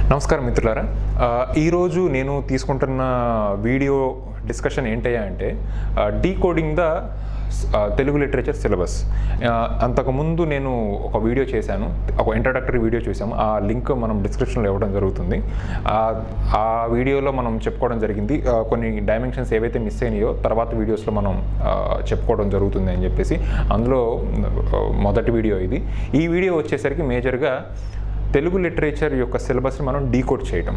నమస్కారం మిత్రులారా ఆ, ఈరోజు నేను తీసుకుంటున్న వీడియో డిస్కషన్ ఏంటయ్యా అంటే decoding the Telugu literature syllabus అంతకుముందు నేను ఒక వీడియో చేశాను ఒక ఇంట్రడక్టరీ వీడియో చూసాము ఆ లింక్ మనం డిస్క్రిప్షన్లో ఇవ్వడం జరుగుతుంది ఆ- ఆ వీడియోలో మనం చెప్పుకోవడం జరిగింది ఆ, కొన్ని డైమెన్షన్స్ ఏవైతే మిస్ అయినాయో తర్వాత వీడియోస్లో మనం ఆ, చెప్పుకోవడం జరుగుతుంది అని చెప్పేసి అందులో ఆ, మొదటి వీడియో ఇది ఈ వీడియో వచ్చేసరికి మేజర్గా తెలుగు లిటరేచర్ యొక్క సిలబస్ని మనం డీకోడ్ చేయటం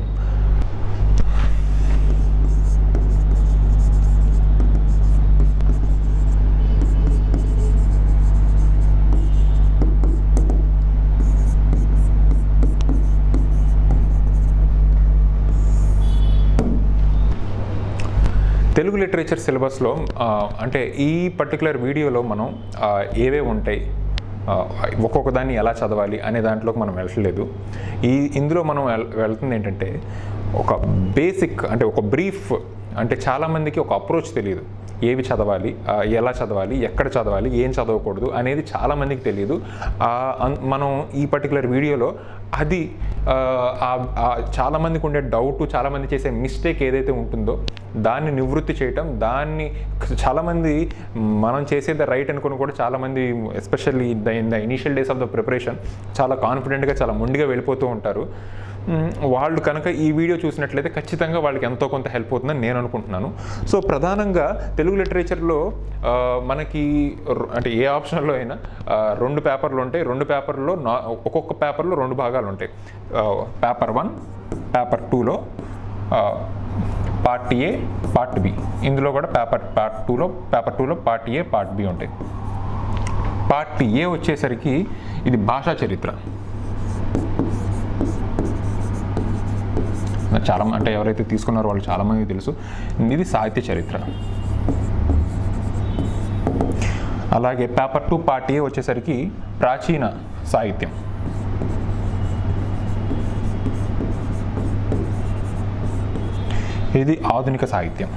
తెలుగు లిటరేచర్ సిలబస్లో ఆ, అంటే ఈ పర్టికులర్ వీడియోలో మనం ఆ, ఏవే ఉంటాయి ఆ, ఒక్కొక్క దాన్ని ఎలా చదవాలి అనే దాంట్లోకి మనం వెళ్ళట్లేదు ఈ ఇందులో మనం వెల్- వెళ్తుంది ఏంటంటే ఒక బేసిక్ అంటే ఒక బ్రీఫ్ అంటే చాలామందికి ఒక అప్రోచ్ తెలియదు ఏవి చదవాలి ఆ, ఎలా చదవాలి ఎక్కడ చదవాలి ఏం చదవకూడదు అనేది చాలామందికి తెలియదు ఆ, అన్- మనం ఈ పర్టికులర్ వీడియోలో అది ఆ, ఆ- ఆ చాలామందికి ఉండే డౌట్ చాలామంది చేసే మిస్టేక్ ఏదైతే ఉంటుందో దాన్ని నివృత్తి చేయటం దాన్ని చాలామంది మనం చేసేది రైట్ అనుకుని కూడా చాలామంది especially the in the initial days of the preparation చాలా కాన్ఫిడెంట్గా చాలా మొండిగా వెళ్ళిపోతూ ఉంటారు మ్, వాళ్ళు కనుక ఈ వీడియో చూసినట్లయితే ఖచ్చితంగా వాళ్ళకి ఎంతో కొంత హెల్ప్ అవుతుందని నేను అనుకుంటున్నాను సో ప్రధానంగా తెలుగు లిటరేచర్లో ఆ, మనకి ర- అంటే ఏ ఆప్షన్లో అయినా ఆ, రెండు పేపర్లు ఉంటాయి రెండు పేపర్లో నా ఒక్కొక్క పేపర్లో రెండు భాగాలు ఉంటాయి పేపర్ వన్ పేపర్ టూలో పార్ట్ ఏ పార్ట్ బి ఇందులో కూడా పేపర్ పార్ట్ టూలో పేపర్ టూలో పార్ట్ ఏ పార్ట్ బి ఉంటాయి పార్ట్ ఏ వచ్చేసరికి ఇది భాషా చరిత్ర చాలా మ- అంటే ఎవరైతే తీసుకున్నారో వాళ్ళు చాలామంది తెలుసు ఇది సాహిత్య చరిత్ర అలాగే పేపర్ టూ పార్ట్ ఏ వచ్చేసరికి ప్రాచీన సాహిత్యం ఇది ఆధునిక సాహిత్యం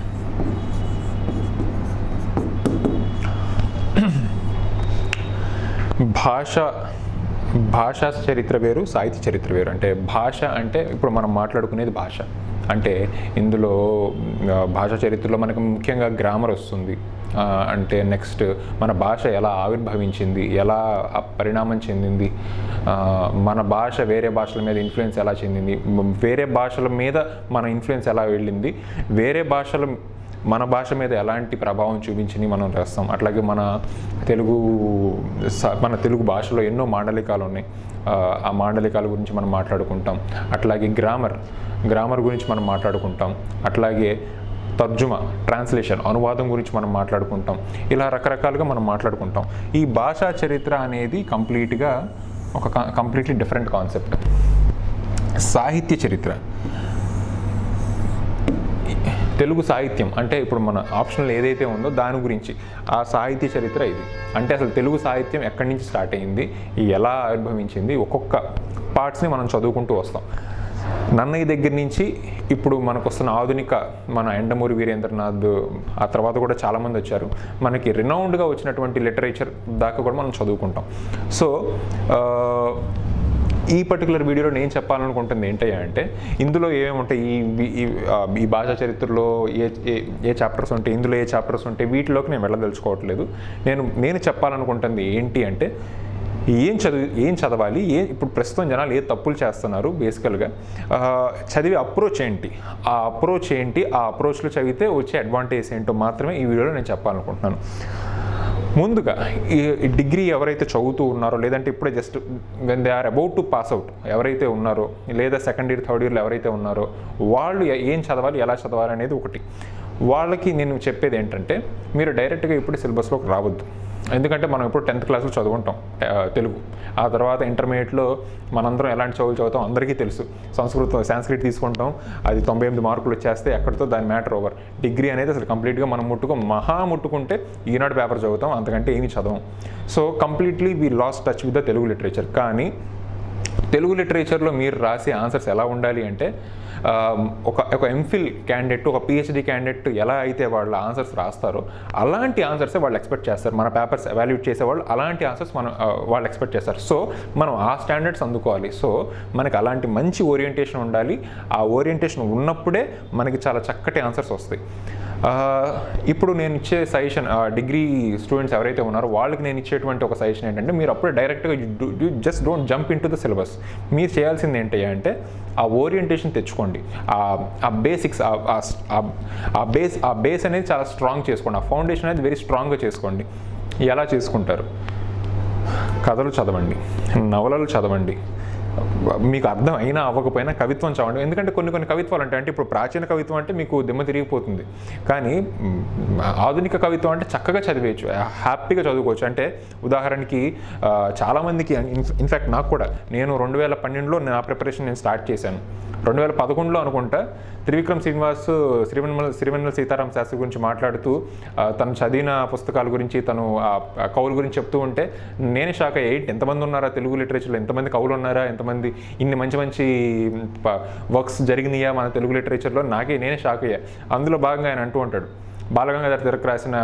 భాష భాషా చరిత్ర వేరు సాహిత్య చరిత్ర వేరు అంటే భాష అంటే ఇప్పుడు మనం మాట్లాడుకునేది భాష అంటే ఇందులో ఆ, భాషా చరిత్రలో మనకు ముఖ్యంగా గ్రామర్ వస్తుంది ఆ, అంటే నెక్స్ట్ మన భాష ఎలా ఆవిర్భవించింది ఎలా ఆ పరిణామం చెందింది ఆ, మన భాష వేరే భాషల మీద ఇన్ఫ్లుయెన్స్ ఎలా చెందింది మ- వేరే భాషల మీద మన ఇన్ఫ్లుయెన్స్ ఎలా వెళ్ళింది వేరే భాషల మన భాష మీద ఎలాంటి ప్రభావం చూపించింది మనం రాస్తాం అట్లాగే మన తెలుగు స- మన తెలుగు భాషలో ఎన్నో మాండలికాలు ఉన్నాయి ఆ, ఆ మాండలికాల గురించి మనం మాట్లాడుకుంటాం అట్లాగే గ్రామర్ గ్రామర్ గురించి మనం మాట్లాడుకుంటాం అట్లాగే తర్జుమా ట్రాన్స్లేషన్ అనువాదం గురించి మనం మాట్లాడుకుంటాం ఇలా రకరకాలుగా మనం మాట్లాడుకుంటాం ఈ భాషా చరిత్ర అనేది కంప్లీట్గా ఒక కంప్లీట్లీ డిఫరెంట్ కాన్సెప్ట్ సాహిత్య చరిత్ర తెలుగు సాహిత్యం అంటే ఇప్పుడు మన ఆప్షనల్ ఏదైతే ఉందో దాని గురించి ఆ సాహిత్య చరిత్ర ఇది అంటే అసలు తెలుగు సాహిత్యం ఎక్కడి నుంచి స్టార్ట్ అయింది ఎలా ఆవిర్భవించింది ఒక్కొక్క పార్ట్స్ని మనం చదువుకుంటూ వస్తాం నన్నయ్య దగ్గర నుంచి ఇప్పుడు మనకు వస్తున్న ఆధునిక మన ఎండమూరి వీరేంద్రనాథ్ ఆ తర్వాత కూడా చాలామంది వచ్చారు మనకి రినౌండ్గా వచ్చినటువంటి లిటరేచర్ దాకా కూడా మనం చదువుకుంటాం సో ఈ పర్టికులర్ వీడియోలో నేను చెప్పాలనుకుంటుంది ఏంటయ్యా అంటే ఇందులో ఏమేమి ఉంటాయి ఈ ఈ- ఈ ఆ, ఈ భాషా చరిత్రలో ఏ ఏ ఏ చాప్టర్స్ ఉంటాయి ఇందులో ఏ చాప్టర్స్ ఉంటాయి వీటిలోకి నేను వెళ్ళదలుచుకోవట్లేదు నేను నేను చెప్పాలనుకుంటుంది ఏంటి అంటే ఏం చదివి ఏం చదవాలి ఏ ఇప్పుడు ప్రస్తుతం జనాలు ఏ తప్పులు చేస్తున్నారు బేసికల్గా ఆ, చదివే అప్రోచ్ ఏంటి ఆ అప్రోచ్ ఏంటి ఆ అప్రోచ్లో చదివితే వచ్చే అడ్వాంటేజ్ ఏంటో మాత్రమే ఈ వీడియోలో నేను చెప్పాలనుకుంటున్నాను ముందుగా ఈ ఈ డిగ్రీ ఎవరైతే చదువుతూ ఉన్నారో లేదంటే ఇప్పుడే just when they are about to pass out ఎవరైతే ఉన్నారో లేదా సెకండ్ ఇయర్ థర్డ్ ఇయర్లో ఎవరైతే ఉన్నారో వాళ్ళు ఎ- ఏం చదవాలి ఎలా చదవాలి అనేది ఒకటి వాళ్ళకి నేను చెప్పేది ఏంటంటే మీరు డైరెక్ట్గా ఇప్పుడు సిలబస్లోకి రావద్దు ఎందుకంటే మనం ఇప్పుడు టెన్త్ క్లాస్లో చదువుకుంటాం ఆ, తెలుగు ఆ తర్వాత ఇంటర్మీడియట్లో మనందరం ఎలాంటి చదువులు చదువుతాం అందరికీ తెలుసు సంస్కృతం సాంస్క్రిట్ తీసుకుంటాం అది తొంభై ఎనిమిది మార్కులు వచ్చేస్తే ఎక్కడితో దాని మ్యాటర్ ఓవర్ డిగ్రీ అనేది అసలు కంప్లీట్గా మనం ముట్టుకో మహా ముట్టుకుంటే ఈనాడు పేపర్ చదువుతాం అంతకంటే ఏమీ చదవం so completely we lost touch with the Telugu literature కానీ తెలుగు లిటరేచర్లో మీరు రాసే ఆన్సర్స్ ఎలా ఉండాలి అంటే ఆ, ఒక ఒక ఎంఫిల్ క్యాండిడేట్ ఒక పిహెచ్డి క్యాండిడేట్ ఎలా అయితే వాళ్ళ ఆన్సర్స్ రాస్తారో అలాంటి ఆన్సర్సే వాళ్ళు ఎక్స్పెక్ట్ చేస్తారు మన పేపర్స్ ఎవాల్యూట్ చేసేవాళ్ళు అలాంటి ఆన్సర్స్ మనం ఆ, వాళ్ళు ఎక్స్పెక్ట్ చేస్తారు సో మనం ఆ స్టాండర్డ్స్ అందుకోవాలి సో మనకి అలాంటి మంచి ఓరియంటేషన్ ఉండాలి ఆ ఓరియంటేషన్ ఉన్నప్పుడే మనకి చాలా చక్కటి ఆన్సర్స్ వస్తాయి ఆ, ఇప్పుడు నేను ఇచ్చే సజెషన్ డిగ్రీ స్టూడెంట్స్ ఎవరైతే ఉన్నారో వాళ్ళకి నేను ఇచ్చేటువంటి ఒక సజెషన్ ఏంటంటే మీరు అప్పుడే డైరెక్ట్గా just don't jump into the syllabus మీరు చేయాల్సింది ఏంటి అంటే ఆ ఓరియంటేషన్ తెచ్చుకోండి ఆ- ఆ బేసిక్స్ ఆ బేస్ ఆ బేస్ అనేది చాలా స్ట్రాంగ్ చేసుకోండి ఆ ఫౌండేషన్ అనేది వెరీ స్ట్రాంగ్గా చేసుకోండి ఎలా చేసుకుంటారు కథలు చదవండి నవలలు చదవండి మీకు అర్థం అయినా అవ్వకపోయినా కవిత్వం చదవండి ఎందుకంటే కొన్ని కొన్ని కవిత్వాలు అంటే అంటే ఇప్పుడు ప్రాచీన కవిత్వం అంటే మీకు దిమ్మ తిరిగిపోతుంది కానీ మ్, ఆధునిక కవిత్వం అంటే చక్కగా చదివేయచ్చు హ్యాపీగా చదువుకోవచ్చు అంటే ఉదాహరణకి ఆ, చాలామందికి ఇన్ఫ్యాక్ట్ నాకు కూడా నేను రెండు వేల పన్నెండులో నా ప్రిపరేషన్ నేను స్టార్ట్ చేశాను రెండు వేల పదకొండులో అనుకుంటా త్రివిక్రమ్ శ్రీనివాస్ శ్రీవెన్నెల శ్రీవెన్నెల సీతారాం శాస్త్రి గురించి మాట్లాడుతూ ఆ, తను చదివిన పుస్తకాల గురించి తను ఆ ఆ కవుల గురించి చెప్తూ ఉంటే నేనే షాక్ అయ్యి ఎంతమంది ఉన్నారా తెలుగు లిటరేచర్లో ఎంతమంది కవులు ఉన్నారా ఎంతమంది ఇన్ని మంచి మంచి వర్క్స్ జరిగినాయా మన తెలుగు లిటరేచర్లో నాకే నేనే షాక్ అయ్యా అందులో భాగంగా ఆయన అంటూ ఉంటాడు బాలగంగాధర్ తిరక్ రాసిన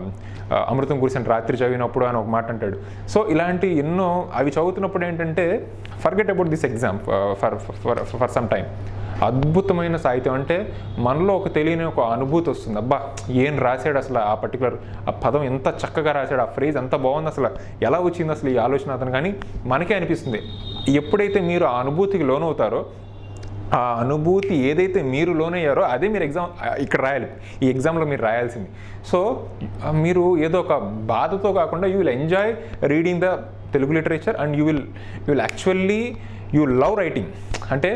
ఆ, అమృతం కురిసిన రాత్రి చదివినప్పుడు అని ఒక మాట అంటాడు సో ఇలాంటి ఎన్నో అవి చదువుతున్నప్పుడు ఏంటంటే forget about this exam for for for some time అద్భుతమైన సాహిత్యం అంటే మనలో ఒక తెలియని ఒక అనుభూతి వస్తుంది అబ్బా ఏం రాశాడు అసలు ఆ పర్టికులర్ ఆ పదం ఎంత చక్కగా రాశాడు ఆ ఫ్రేజ్ ఎంత బాగుంది అసలు ఎలా వచ్చింది అసలు ఈ ఆలోచన అతను కానీ మనకే అనిపిస్తుంది ఎప్పుడైతే మీరు ఆ అనుభూతికి లోనవుతారో ఆ అనుభూతి ఏదైతే మీరు లోనయ్యారో అదే మీరు ఎగ్జామ్ ఇక్కడ రాయాలి ఈ ఎగ్జామ్లో మీరు రాయాల్సింది సో ఆ, మీరు ఏదో ఒక బాధతో కాకుండా you will enjoy reading the Telugu literature and you will you will actually you love writing అంటే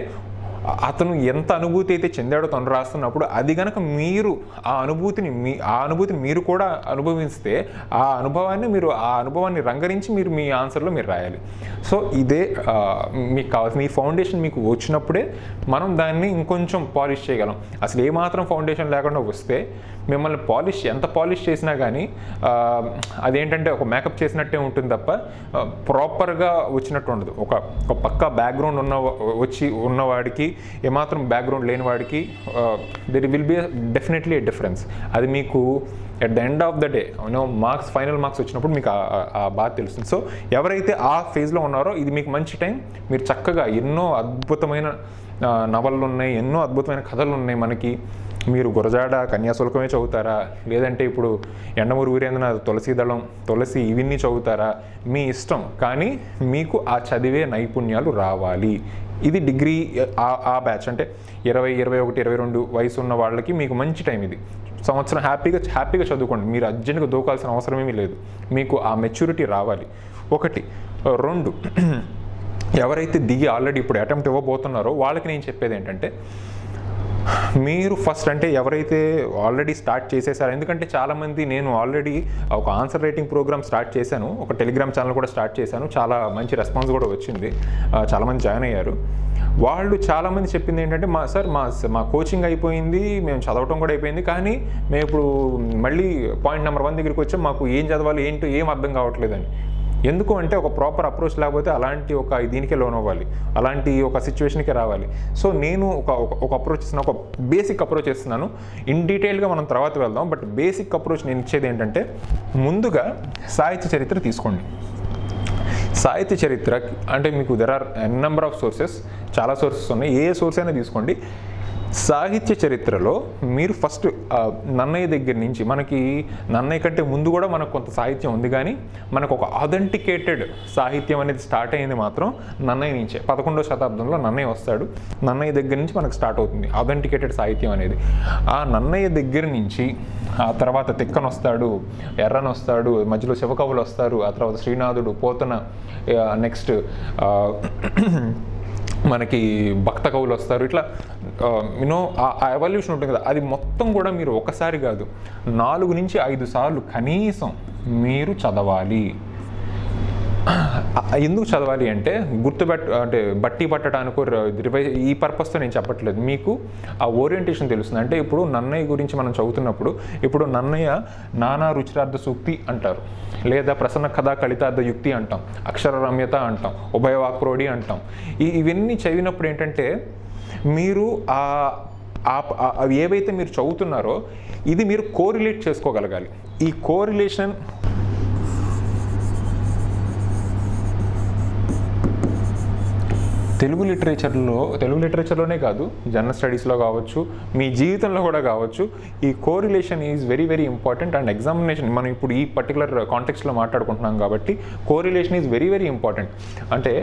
అతను ఎంత అనుభూతి అయితే చెందాడో తను రాస్తున్నప్పుడు అది గనక మీరు ఆ అనుభూతిని మీ ఆ అనుభూతిని మీరు కూడా అనుభవిస్తే ఆ అనుభవాన్ని మీరు ఆ అనుభవాన్ని రంగరించి మీరు మీ ఆన్సర్లో మీరు రాయాలి సో ఇదే ఆ, మీకు కావాల్సిన ఈ ఫౌండేషన్ మీకు వచ్చినప్పుడే మనం దాన్ని ఇంకొంచెం పాలిష్ చేయగలం అసలు ఏమాత్రం ఫౌండేషన్ లేకుండా వస్తే మిమ్మల్ని పాలిష్ ఎంత పాలిష్ చేసినా కానీ ఆ, అదేంటంటే ఒక మేకప్ చేసినట్టే ఉంటుంది తప్ప ప్రాపర్గా వచ్చినట్టు ఉండదు ఒక ఒక పక్క బ్యాక్గ్రౌండ్ ఉన్న వచ్చి ఉన్నవాడికి ఏమాత్రం బ్యాక్గ్రౌండ్ లేని వాడికి there will be definitely a difference అది మీకు at the end of the day no marks final marks వచ్చినప్పుడు మీకు ఆ- ఆ- ఆ బాధ తెలుస్తుంది సో ఎవరైతే ఆ ఫేజ్లో ఉన్నారో ఇది మీకు మంచి టైం మీరు చక్కగా ఎన్నో అద్భుతమైన ఆ, నవలలు ఉన్నాయి ఎన్నో అద్భుతమైన కథలు ఉన్నాయి మనకి మీరు గురజాడ కన్యాశుల్కమే చదువుతారా లేదంటే ఇప్పుడు ఎండమూరు వీరేంద్రనాథ్ తులసీదళం తులసి ఇవన్నీ చదువుతారా మీ ఇష్టం కానీ మీకు ఆ చదివే నైపుణ్యాలు రావాలి ఇది డిగ్రీ ఆ- ఆ బ్యాచ్ అంటే ఇరవై ఇరవై ఒకటి ఇరవై రెండు వయసు ఉన్న వాళ్ళకి మీకు మంచి టైం ఇది సంవత్సరం హ్యాపీగా హ్యాపీగా చదువుకోండి మీరు అర్జెంట్గా దూకాల్సిన అవసరం ఏమీ లేదు మీకు ఆ మెచ్యూరిటీ రావాలి ఒకటి రెండు ఎవరైతే దిగి ఆల్రెడీ ఇప్పుడు అటెంప్ట్ ఇవ్వబోతున్నారో వాళ్ళకి నేను చెప్పేది ఏంటంటే మీరు ఫస్ట్ అంటే ఎవరైతే ఆల్రెడీ స్టార్ట్ చేసేసారో ఎందుకంటే చాలామంది నేను ఆల్రెడీ ఒక ఆన్సర్ రైటింగ్ ప్రోగ్రామ్ స్టార్ట్ చేశాను ఒక టెలిగ్రామ్ ఛానల్ కూడా స్టార్ట్ చేశాను చాలా మంచి రెస్పాన్స్ కూడా వచ్చింది ఆ, చాలామంది జాయిన్ అయ్యారు వాళ్ళు చాలామంది చెప్పింది ఏంటంటే మా సార్ మా మా కోచింగ్ అయిపోయింది మేము చదవటం కూడా అయిపోయింది కానీ మేము ఇప్పుడు మళ్ళీ పాయింట్ నెంబర్ వన్ దగ్గరికి వచ్చాం మాకు ఏం చదవాలి ఏంటో ఏం అర్థం కావట్లేదని ఎందుకు అంటే ఒక ప్రాపర్ అప్రోచ్ లేకపోతే అలాంటి ఒక దీనికే లోన్ అవ్వాలి అలాంటి ఒక సిచ్యువేషన్కి రావాలి సో నేను ఒక ఒక- ఒక అప్రోచ్ ఇస్తున్నా ఒక బేసిక్ అప్రోచ్ ఇస్తున్నాను ఇన్ డీటెయిల్గా మనం తర్వాత వెళ్దాం బట్ బేసిక్ అప్రోచ్ నేను ఇచ్చేది ఏంటంటే ముందుగా సాహిత్య చరిత్ర తీసుకోండి సాహిత్య చరిత్ర అంటే మీకు there are n number of sources చాలా సోర్సెస్ ఉన్నాయి ఏ సోర్స్ అయినా తీసుకోండి సాహిత్య చరిత్రలో మీరు ఫస్ట్ ఆ, నన్నయ్య దగ్గర నుంచి మనకి నన్నయ్య కంటే ముందు కూడా మనకు కొంత సాహిత్యం ఉంది కానీ మనకు ఒక ఆథెంటికేటెడ్ సాహిత్యం అనేది స్టార్ట్ అయింది మాత్రం నన్నయ్య నుంచే పదకొండవ శతాబ్దంలో నన్నయ్య వస్తాడు నన్నయ్య దగ్గర నుంచి మనకు స్టార్ట్ అవుతుంది ఆథెంటికేటెడ్ సాహిత్యం అనేది ఆ నన్నయ్య దగ్గర నుంచి ఆ తర్వాత తిక్కన వస్తాడు ఎర్రన్ వస్తాడు మధ్యలో శివకవులు వస్తారు ఆ తర్వాత శ్రీనాథుడు పోతన నెక్స్ట్ మనకి భక్త కవులు వస్తారు ఇట్లా యూనో ఆ ఎవల్యూషన్ ఉంటుంది కదా అది మొత్తం కూడా మీరు ఒకసారి కాదు నాలుగు నుంచి ఐదు సార్లు కనీసం మీరు చదవాలి ఎందుకు చదవాలి అంటే గుర్తుపెట్ట అంటే బట్టి పట్టడానికి రివై ఈ పర్పస్తో నేను చెప్పట్లేదు మీకు ఆ ఓరియంటేషన్ తెలుస్తుంది అంటే ఇప్పుడు నన్నయ్య గురించి మనం చదువుతున్నప్పుడు ఇప్పుడు నన్నయ్య నానా రుచిరార్థ సూక్తి అంటారు లేదా ప్రసన్న కథా కలితార్థ యుక్తి అంటాం అక్షర రమ్యత అంటాం ఉభయవాక్రోడి అంటాం ఈ ఇవన్నీ చదివినప్పుడు ఏంటంటే మీరు ఆ ఆ- ఆ- అవి ఏవైతే మీరు చదువుతున్నారో ఇది మీరు కోరిలేట్ చేసుకోగలగాలి ఈ కోరిలేషన్ తెలుగు లిటరేచర్లో తెలుగు లిటరేచర్లోనే కాదు జనరల్ స్టడీస్లో కావచ్చు మీ జీవితంలో కూడా కావచ్చు ఈ correlation is very very important and examination మనం ఇప్పుడు ఈ పర్టికులర్ కాంటెక్స్లో మాట్లాడుకుంటున్నాం కాబట్టి correlation is very very important అంటే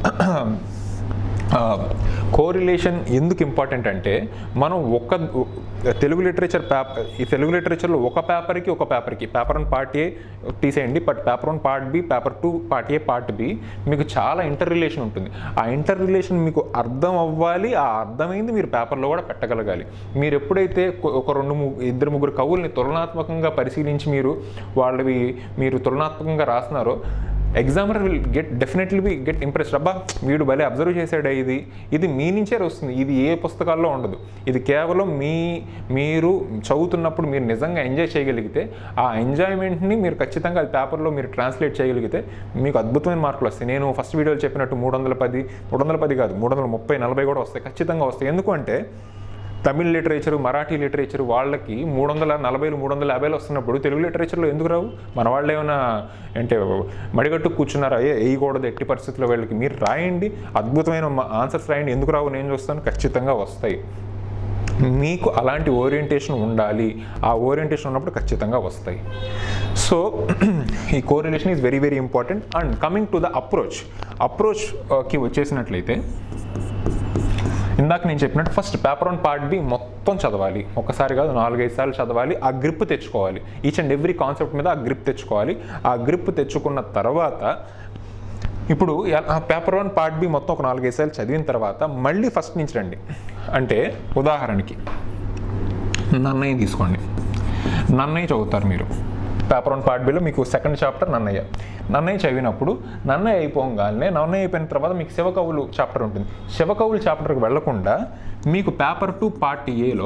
కోరిలేషన్ ఎందుకు ఇంపార్టెంట్ అంటే మనం ఒక తెలుగు లిటరేచర్ పేపర్ ఈ తెలుగు లిటరేచర్లో ఒక పేపర్కి ఒక పేపర్కి పేపర్ వన్ పార్ట్ ఏ తీసేయండి but paper one part B paper two part A part B మీకు చాలా ఇంటర్ రిలేషన్ ఉంటుంది ఆ ఇంటర్ రిలేషన్ మీకు అర్థం అవ్వాలి ఆ అర్థమైంది మీరు పేపర్లో కూడా పెట్టగలగాలి మీరు ఎప్పుడైతే కొ- ఒక రెండు ము- ఇద్దరు ముగ్గురు కవుల్ని తులనాత్మకంగా పరిశీలించి మీరు వాళ్ళవి మీరు తులనాత్మకంగా రాస్తున్నారో examiner will get definitely be get impressed అబ్బా వీడు భలే అబ్జర్వ్ చేశాడే ఇది ఇది మీ నుంచే వస్తుంది ఇది ఏ పుస్తకాల్లో ఉండదు ఇది కేవలం మీ మీరు చదువుతున్నప్పుడు మీరు నిజంగా ఎంజాయ్ చేయగలిగితే ఆ ఎంజాయ్మెంట్ని మీరు ఖచ్చితంగా అది పేపర్లో మీరు ట్రాన్స్లేట్ చేయగలిగితే మీకు అద్భుతమైన మార్కులు వస్తాయి నేను ఫస్ట్ వీడియోలో చెప్పినట్టు మూడు వందల పది మూడు వందల పది కాదు మూడు వందల ముప్పై నలభై కూడా వస్తాయి ఖచ్చితంగా వస్తాయి ఎందుకంటే తమిళ్ లిటరేచర్ మరాఠీ లిటరేచర్ వాళ్ళకి మూడు వందల నలభైలు మూడు వందల యాభైలు వస్తున్నప్పుడు తెలుగు లిటరేచర్లో ఎందుకు రావు మన వాళ్ళు ఏమైనా అంటే మడిగట్టు కూర్చున్నారా ఏ వేయకూడదు ఎట్టి పరిస్థితుల్లో వీళ్ళకి మీరు రాయండి అద్భుతమైన ఆన్సర్స్ రాయండి ఎందుకు రావు నేను చూస్తాను ఖచ్చితంగా వస్తాయి మీకు అలాంటి ఓరియంటేషన్ ఉండాలి ఆ ఓరియంటేషన్ ఉన్నప్పుడు ఖచ్చితంగా వస్తాయి సో ఈ correlation is very very important and coming to the approach అప్రోచ్కి వచ్చేసినట్లయితే ఇందాక నేను చెప్పినట్టు first paper one part B మొత్తం చదవాలి ఒకసారి కాదు నాలుగైదు సార్లు చదవాలి ఆ గ్రిప్ తెచ్చుకోవాలి ఈచ్ అండ్ ఎవ్రీ కాన్సెప్ట్ మీద ఆ గ్రిప్ తెచ్చుకోవాలి ఆ గ్రిప్ తెచ్చుకున్న తర్వాత ఇప్పుడు పేపర్ వన్ పార్ట్ బి మొత్తం ఒక నాలుగైదు సార్లు చదివిన తర్వాత మళ్ళీ ఫస్ట్ నుంచి రండి అంటే ఉదాహరణకి నన్నయ్య తీసుకోండి నన్నయ్య చదువుతారు మీరు పేపర్ వన్ పార్ట్ బిలో మీకు సెకండ్ చాప్టర్ నన్నయ్య నన్నయ్య చదివినప్పుడు నన్నయ్య అయిపోగానే నన్నయ్య అయిపోయిన తర్వాత మీకు శివకవులు చాప్టర్ ఉంటుంది శివకవులు చాప్టర్కి వెళ్లకుండా మీకు పేపర్ టూ పార్ట్ ఏలో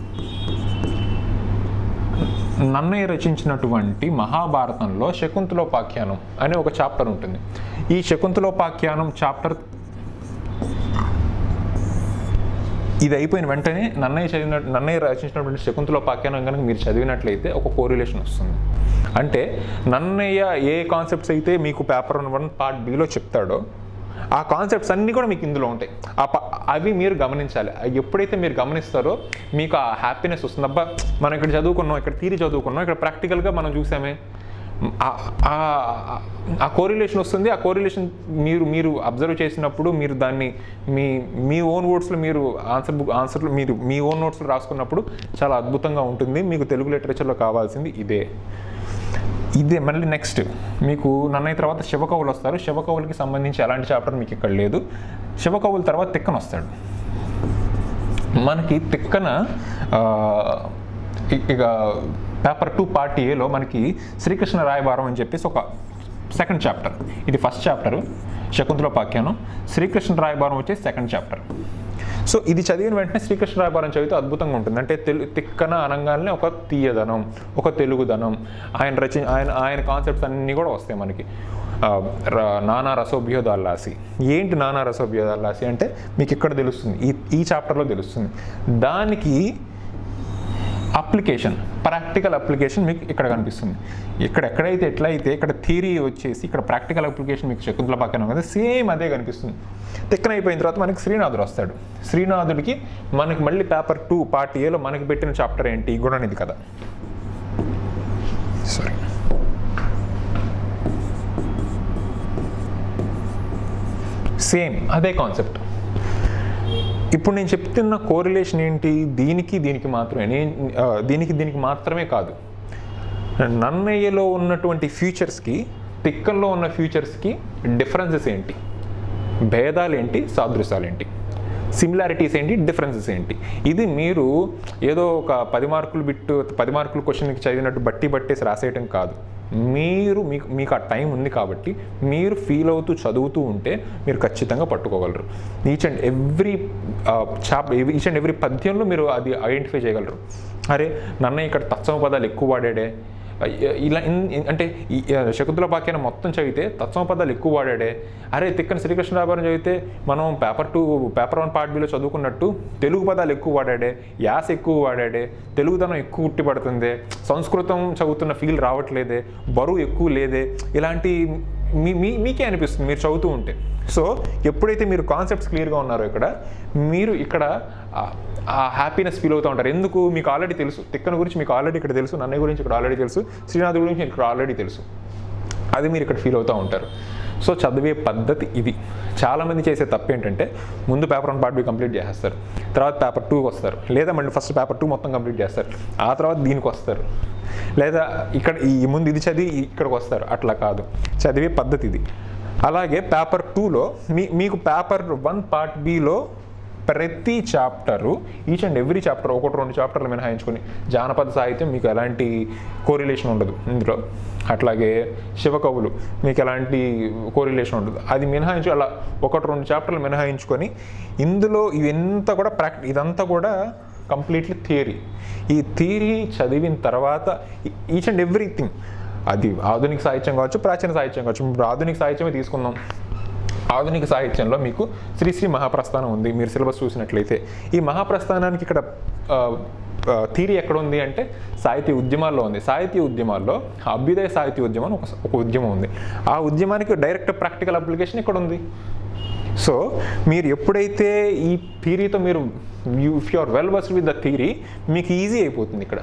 నన్నయ్య రచించినటువంటి మహాభారతంలో శకుంతలోపాఖ్యానం అనే ఒక చాప్టర్ ఉంటుంది ఈ శకుంతలోపాఖ్యానం చాప్టర్ ఇది అయిపోయిన వెంటనే నన్నయ్య చదివిన నన్నయ్య రచించినటువంటి శకుంతలోపాఖ్యానం కనుక మీరు చదివినట్లయితే ఒక కోరిలేషన్ వస్తుంది అంటే నన్నయ్య ఏ కాన్సెప్ట్స్ అయితే మీకు పేపర్ వన్ పార్ట్ బిలో చెప్తాడో ఆ కాన్సెప్ట్స్ అన్నీ కూడా మీకు ఇందులో ఉంటాయి ఆ ప- అవి మీరు గమనించాలి అవి ఎప్పుడైతే మీరు గమనిస్తారో మీకు ఆ హ్యాపీనెస్ వస్తుంది అబ్బా మనం ఇక్కడ చదువుకున్నాం ఇక్కడ తీరి చదువుకున్నాం ఇక్కడ ప్రాక్టికల్గా మనం చూసామే ఆ- ఆ- ఆ కోరిలేషన్ వస్తుంది ఆ కోరిలేషన్ మీరు మీరు అబ్జర్వ్ చేసినప్పుడు మీరు దాన్ని మీ మీ ఓన్ వర్డ్స్లో మీరు ఆన్సర్ బుక్ ఆన్సర్లు మీరు మీ ఓన్ నోట్స్లో రాసుకున్నప్పుడు చాలా అద్భుతంగా ఉంటుంది మీకు తెలుగు లిటరేచర్లో కావాల్సింది ఇదే ఇదే మళ్ళీ నెక్స్ట్ మీకు నన్నయ్య తర్వాత శివకవులు వస్తారు శివకవులకి సంబంధించి ఎలాంటి చాప్టర్ మీకు ఇక్కడ లేదు శివకవుల తర్వాత తిక్కన వస్తాడు మనకి తిక్కన ఆ, ఇ- ఇక పేపర్ టూ పార్ట్ ఏలో మనకి శ్రీకృష్ణ రాయబారం అని చెప్పేసి ఒక సెకండ్ చాప్టర్ ఇది ఫస్ట్ చాప్టర్ శకుంతలోపాఖ్యానం శ్రీకృష్ణ రాయబారం వచ్చేసి సెకండ్ చాప్టర్ సో ఇది చదివిన వెంటనే శ్రీకృష్ణ రాయబారం చదివితే అద్భుతంగా ఉంటుంది అంటే తెలు తిక్కన అనగానే ఒక తీయదనం ఒక తెలుగుదనం ఆయన రచి ఆయన ఆయన కాన్సెప్ట్స్ అన్నీ కూడా వస్తాయి మనకి ఆ, ర- నానా రసోభ్యోదాల్లాసి ఏంటి నానా రసోభ్యోదాల్లాసి అంటే మీకు ఇక్కడ తెలుస్తుంది ఈ ఈ చాప్టర్లో తెలుస్తుంది దానికి అప్లికేషన్ ప్రాక్టికల్ అప్లికేషన్ మీకు ఇక్కడ కనిపిస్తుంది ఇక్కడ ఎక్కడైతే ఎట్లయితే ఇక్కడ థియరీ వచ్చేసి ఇక్కడ ప్రాక్టికల్ అప్లికేషన్ మీకు శకుంతల పక్కన కదా సేమ్ అదే కనిపిస్తుంది తిక్కన అయిపోయిన తర్వాత మనకి శ్రీనాథుడు వస్తాడు శ్రీనాథుడికి మనకి మళ్ళీ పేపర్ టూ పార్ట్ ఏలో మనకి పెట్టిన చాప్టర్ ఏంటి గుణనిధి కదా సారీ సేమ్ అదే కాన్సెప్ట్ ఇప్పుడు నేను చెప్తున్న కోరిలేషన్ ఏంటి దీనికి దీనికి మాత్రమే నేను ఆ, దీనికి దీనికి మాత్రమే కాదు నన్నయ్యలో ఉన్నటువంటి ఫ్యూచర్స్కి తిక్కల్లో ఉన్న ఫ్యూచర్స్కి డిఫరెన్సెస్ ఏంటి భేదాలు ఏంటి సాదృశ్యాలు ఏంటి సిమిలారిటీస్ ఏంటి డిఫరెన్సెస్ ఏంటి ఇది మీరు ఏదో ఒక పది మార్కులు బిట్టు పది మార్కులు క్వశ్చన్కి చదివినట్టు బట్టి బట్టేసి రాసేయటం కాదు మీరు మీకు మీకు ఆ టైం ఉంది కాబట్టి మీరు ఫీల్ అవుతూ చదువుతూ ఉంటే మీరు ఖచ్చితంగా పట్టుకోగలరు each and every chap each and every పద్యంలో మీరు అది ఐడెంటిఫై చేయగలరు అరే నన్న ఇక్కడ తత్సమ పదాలు ఎక్కువ వాడాడే ఇలా ఇన్- ఇన్- అంటే ఈ శకుంతల పాక్యాన మొత్తం చదివితే తత్సమ పదాలు ఎక్కువ వాడాడే అరే తిక్కన శ్రీకృష్ణరాబారం చదివితే మనం paper two paper one part బిలో చదువుకున్నట్టు తెలుగు పదాలు ఎక్కువ వాడాడే యాస ఎక్కువ వాడాడే తెలుగుదనం ఎక్కువ ఉట్టి పడుతుంది సంస్కృతం చదువుతున్న ఫీల్ రావట్లేదే బరువు ఎక్కువ లేదే ఇలాంటి మీ మీ మీకే అనిపిస్తుంది మీరు చదువుతూ ఉంటే సో ఎప్పుడైతే మీరు కాన్సెప్ట్స్ క్లియర్గా ఉన్నారో ఇక్కడ మీరు ఇక్కడ ఆ- ఆ హ్యాపీనెస్ ఫీల్ అవుతూ ఉంటారు ఎందుకు మీకు ఆల్రెడీ తెలుసు తిక్కన గురించి మీకు ఆల్రెడీ ఇక్కడ తెలుసు నన్నయ్య గురించి ఇక్కడ ఆల్రెడీ తెలుసు శ్రీనాథ్ గురించి ఇక్కడ ఆల్రెడీ తెలుసు అది మీరు ఇక్కడ ఫీల్ అవుతూ ఉంటారు సో చదివే పద్ధతి ఇది చాలామంది చేసే తప్పు ఏంటంటే ముందు paper one part B complete చేసేస్తారు తర్వాత పేపర్ టూకి వస్తారు లేదా మళ్ళీ ఫస్ట్ పేపర్ టూ మొత్తం కంప్లీట్ చేస్తారు ఆ తర్వాత దీనికి వస్తారు లేదా ఇక్కడ ఈ ముందు ఇది చదివి ఇక్కడికి వస్తారు అట్లా కాదు చదివే పద్ధతి ఇది అలాగే పేపర్ టూలో మీ మీకు పేపర్ వన్ పార్ట్ బిలో ప్రతి chapter each and every chapter ఒకటి రెండు చాప్టర్లు మినహాయించుకొని జానపద సాహిత్యం మీకు ఎలాంటి కోరిలేషన్ ఉండదు ఇందులో అట్లాగే శివకవులు మీకు ఎలాంటి కోరిలేషన్ ఉండదు అది మినహాయించు అలా ఒకటి రెండు చాప్టర్లు మినహాయించుకొని ఇందులో ఇదంతా కూడా ప్రాక్టి ఇదంతా కూడా కంప్లీట్లీ థియరీ ఈ థియరీ చదివిన తర్వాత ఈచ్ అండ్ ఎవ్రీథింగ్ అది ఆధునిక సాహిత్యం కావచ్చు ప్రాచీన సాహిత్యం కావచ్చు ఇప్పుడు ఆధునిక సాహిత్యమే తీసుకుందాం ఆధునిక సాహిత్యంలో మీకు శ్రీశ్రీ మహాప్రస్థానం ఉంది మీరు సిలబస్ చూసినట్లయితే ఈ మహాప్రస్థానానికి ఇక్కడ థీరీ ఎక్కడ ఉంది అంటే సాహితీ ఉద్యమాల్లో ఉంది సాహితీ ఉద్యమాల్లో అభ్యుదయ సాహితీ ఉద్యమం అని ఒక ఒక ఉద్యమం ఉంది ఆ ఉద్యమానికి డైరెక్ట్ ప్రాక్టికల్ అప్లికేషన్ ఇక్కడ ఉంది సో మీరు ఎప్పుడైతే ఈ థీరీతో మీరు you if you are well versed with the theory మీకు ఈజీ అయిపోతుంది ఇక్కడ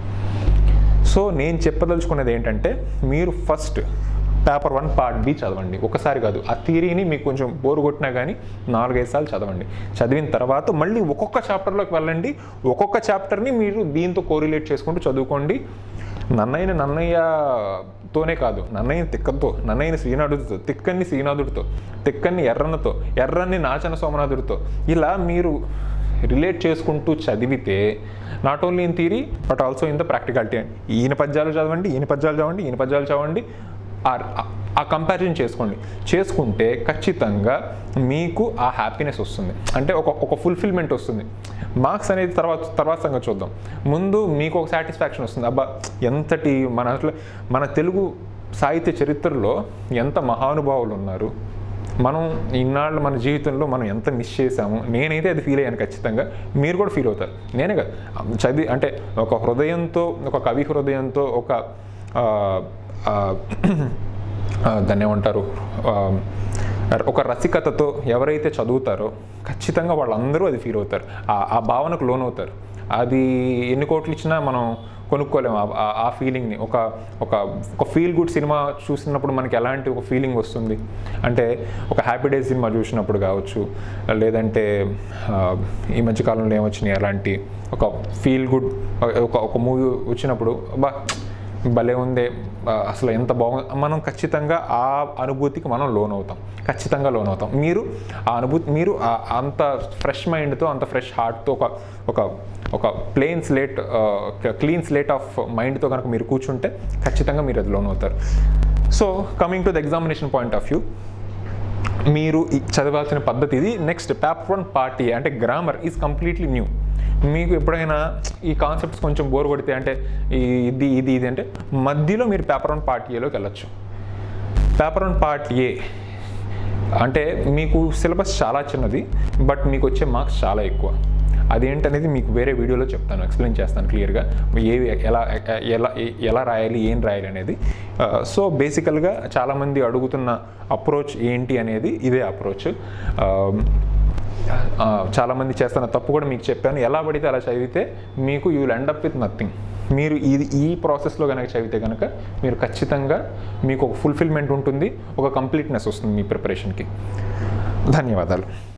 సో నేను చెప్పదలుచుకున్నది ఏంటంటే మీరు first paper one part B చదవండి ఒకసారి కాదు ఆ థియరీని మీకు కొంచెం బోరు కొట్టినా కానీ నాలుగైదు సార్లు చదవండి చదివిన తర్వాత మళ్ళీ ఒక్కొక్క చాప్టర్లోకి వెళ్ళండి ఒక్కొక్క చాప్టర్ని మీరు దీంతో కోరిలేట్ చేసుకుంటూ చదువుకోండి నన్నయ్యని నన్నయ్యతోనే కాదు నన్నయ్యని తిక్కతో నన్నయ్యని శ్రీనాథుడితో తిక్కన్ని శ్రీనాథుడితో తిక్కన్ని ఎర్రన్నతో ఎర్రన్ని నాచన సోమనాథుడితో ఇలా మీరు రిలేట్ చేసుకుంటూ చదివితే not only in theory but also in the practicality ఈయన పద్యాలు చదవండి ఈయన పద్యాలు చదవండి ఈయన పద్యాలు చదవండి ఆ- ఆ కంపారిజన్ చేసుకోండి చేసుకుంటే ఖచ్చితంగా మీకు ఆ హ్యాపీనెస్ వస్తుంది అంటే ఒక ఒక ఫుల్ఫిల్మెంట్ వస్తుంది మార్క్స్ అనేది తర్వాత తర్వాత సంగతి చూద్దాం ముందు మీకు ఒక సాటిస్ఫాక్షన్ వస్తుంది అబ్బా ఎంతటి మన అసలు మన తెలుగు సాహిత్య చరిత్రలో ఎంత మహానుభావులు ఉన్నారు మనం ఇన్నాళ్ళు మన జీవితంలో మనం ఎంత మిస్ చేసాము నేనైతే అది ఫీల్ అయ్యాను ఖచ్చితంగా మీరు కూడా ఫీల్ అవుతారు నేనే కదా చదివి అంటే ఒక హృదయంతో ఒక కవి హృదయంతో ఒక ఆ, ఆ, ఆ, దాన్ని ఏమంటారు ఆ, ఒక రసికతతో ఎవరైతే చదువుతారో ఖచ్చితంగా వాళ్ళందరూ అది ఫీల్ అవుతారు ఆ- ఆ భావనకు లోనవుతారు అది ఎన్ని కోట్లు ఇచ్చినా మనం కొనుక్కోలేము ఆ- ఆ- ఆ ఫీలింగ్ని ఒక ఒక ఒక ఫీల్ గుడ్ సినిమా చూసినప్పుడు మనకి ఎలాంటి ఒక ఫీలింగ్ వస్తుంది అంటే ఒక హ్యాపీ డే సినిమా చూసినప్పుడు కావచ్చు లేదంటే ఆ, ఈ మధ్యకాలంలో ఏమొచ్చినాయి అలాంటి ఒక ఫీల్ గుడ్ ఒక ఒక మూవీ వచ్చినప్పుడు బా భలే ఉందే ఆ, అసలు ఎంత బాగుంది మనం ఖచ్చితంగా ఆ అనుభూతికి మనం లోన్ అవుతాం ఖచ్చితంగా లోన్ అవుతాం మీరు ఆ అనుభూతి మీరు ఆ- అంత ఫ్రెష్ మైండ్తో అంత ఫ్రెష్ హార్ట్తో ఒక ఒక ఒక plain slate clean slate of మైండ్తో కనుక మీరు కూర్చుంటే ఖచ్చితంగా మీరు అది లోన్ అవుతారు so coming to the examination point of view మీరు ఈ చదవాల్సిన పద్ధతి ఇది నెక్స్ట్ పేపర్ వన్ పార్టీ అంటే గ్రామర్ ఈజ్ కంప్లీట్లీ న్యూ మీకు ఎప్పుడైనా ఈ కాన్సెప్ట్స్ కొంచెం బోర్ కొడితే అంటే ఈ ఇది ఇది ఇది అంటే మధ్యలో మీరు పేపర్ వన్ పార్ట్ ఏలోకి వెళ్ళొచ్చు పేపర్ వన్ పార్ట్ ఏ అంటే మీకు సిలబస్ చాలా చిన్నది బట్ మీకు వచ్చే మార్క్స్ చాలా ఎక్కువ అదేంటనేది మీకు వేరే వీడియోలో చెప్తాను ఎక్స్ప్లెయిన్ చేస్తాను క్లియర్గా ఏవి ఎలా ఎలా ఎలా రాయాలి ఏం రాయాలి అనేది సో బేసికల్గా చాలామంది అడుగుతున్న అప్రోచ్ ఏంటి అనేది ఇదే అప్రోచ్ చాలామంది చేస్తున్న తప్పు కూడా మీకు చెప్పాను ఎలా పడితే అలా చదివితే మీకు you will end up with nothing మీరు ఇది ఈ ప్రాసెస్లో కనుక చదివితే కనుక మీరు ఖచ్చితంగా మీకు ఒక ఫుల్ఫిల్మెంట్ ఉంటుంది ఒక కంప్లీట్నెస్ వస్తుంది మీ ప్రిపరేషన్కి ధన్యవాదాలు